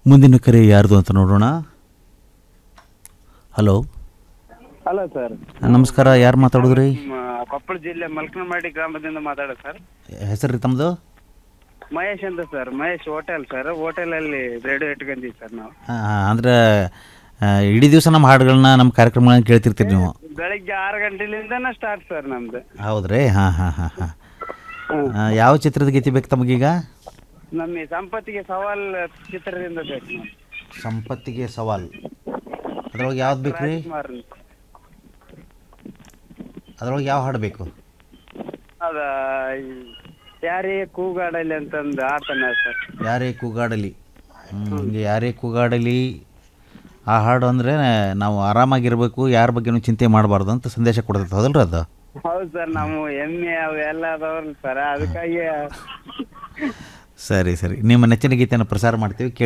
ಮುಂದಿನ ಕರೆ ಯಾರ್ದು ಅಂತ ನೋಡೋಣ ಹಲೋ ಹಲೋ ಸರ್ ನಮಸ್ಕಾರ ಯಾರು ಮಾತಾಡೋದ್ರಿ ಕೊಪ್ಪಳ ಜಿಲ್ಲೆ ಮಲ್ಕನಮಾಡಿ ಗ್ರಾಮದಿಂದ ಮಾತಾಡೋದು ಸರ್ ಹೆಸರು ರೀ ತಮ್ಮದು ಮಹೇಶ್ ಅಂತ ಸರ್ ಮಹೇಶ್ ಹೋಟೆಲ್ ಸರ್ ಹೋಟೆಲಲ್ಲಿ ರೇಡಿಯೋ ಇಟ್ಕೊಂಡಿವಿ ಸರ್ ನಾವು ಅಂದ್ರೆ ಆ, ಇಡೀ ದಿವಸ ನಮ್ಮ ಹಾಡುಗಳನ್ನ ನಮ್ಮ ಕಾರ್ಯಕ್ರಮಗಳನ್ನ ಕೇಳ್ತಿರ್ತೀರಿ ನೀವು ಬೆಳಿಗ್ಗೆ ಆರು ಗಂಟೆಲಿಂದನೇ ಸ್ಟಾರ್ಟ್ ಸರ್ ನಮ್ದು ಹೌದ್ರಿ ಹಾಂ ಹಾಂ ಹಾಂ ಹಾಂ ಯಾವ ಚಿತ್ರದ ಗೀತೆ ಬೇಕು ತಮಗೀಗ ನಮ್ಮ ಈ ಸಂಪತ್ತಿಗೆ ಸವಾಲ್ ಚಿತ್ರದಿಂದ ಬೇಕು ನಾವು. ಸಂಪತ್ತಿಗೆ ಸವಾಲ್ ಅದ್ರೊಳಗೆ ಯಾವ್ದು ಬೇಕು ರೀ ಕುಮಾರ್ ಅಂತ. ಅದ್ರೊಳಗೆ ಯಾವ ಹಾಡು ಬೇಕು ಅದ ಈ ಯಾರೇ ಕೂಗಾಡಲಿ ಅಂತಂದು ಆತನ ಸರ್ ಯಾರೇ ಕೂಗಾಡಲಿ ಹ್ಮ್, ಹಿಂಗೆ ಯಾರೇ ಕೂಗಾಡಲಿ ಆ ಹಾಡು ಅಂದರೆ ನಾವು ಆರಾಮಾಗಿರ್ಬೇಕು ಯಾರ ಬಗ್ಗೆನೂ ಚಿಂತೆ ಮಾಡಬಾರ್ದು ಅಂತ ಸಂದೇಶ ಕೊಡ್ತೈತೆ ಹೌದಲ್ರಿ ಅದು ಹೌದು ಸರ್ ನಾವು ಎಮ್ಮೆ ಅವೆಲ್ಲ ಅದಾವಲ್ಲ ಸರ್ ಅದಕ್ಕಾಗಿ ಸರಿ ಸರಿ ನಿಮ್ಮ ನೆಚ್ಚಿನ ಗೀತೆಯನ್ನು ಪ್ರಸಾರ ಮಾಡ್ತೀವಿ ಕೇಳಿ